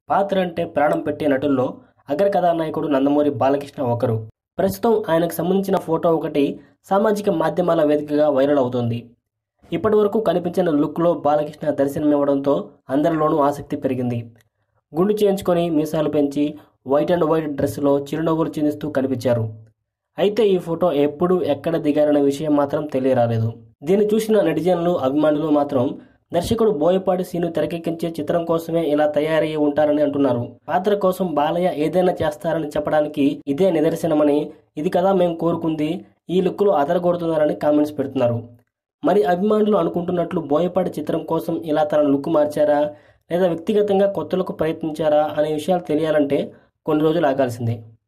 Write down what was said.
పాత్ర అంటే ప్రాణం పెట్టే నటుల్లో అగ్ర కథానాయకుడు నందమూరి బాలకృష్ణ ఒకరు ప్రస్తుతం ఆయనకు సంబంధించిన ఫోటో ఒకటి సామాజిక మాధ్యమాల వేదికగా వైరల్ అవుతోంది ఇప్పటి వరకు కనిపించిన లుక్లో బాలకృష్ణ దర్శనమివ్వడంతో అందరిలోనూ ఆసక్తి పెరిగింది గుండు చేయించుకొని మీసాలు పెంచి వైట్ అండ్ వైట్ డ్రెస్లో చిరునవ్వులు చిందిస్తూ కనిపించారు అయితే ఈ ఫోటో ఎప్పుడు ఎక్కడ దిగారనే విషయం మాత్రం తెలియరాలేదు దీన్ని చూసిన నెటిజన్లు అభిమానులు మాత్రం దర్శకుడు బోయపాటి సీను తెరకెక్కించే చిత్రం కోసమే ఇలా తయారయ్యి ఉంటారని అంటున్నారు పాత్ర కోసం బాలయ్య ఏదైనా చేస్తారని చెప్పడానికి ఇదే నిదర్శనమని ఇది కదా మేము కోరుకుంది ఈ లుక్లో అదరగొడుతున్నారని కామెంట్స్ పెడుతున్నారు మరి అభిమానులు అనుకుంటున్నట్లు బోయపాటి చిత్రం కోసం ఇలా తన లుక్ మార్చారా లేదా వ్యక్తిగతంగా కొత్త లుక్ ప్రయత్నించారా అనే విషయాలు తెలియాలంటే కొన్ని రోజులు ఆగాల్సిందే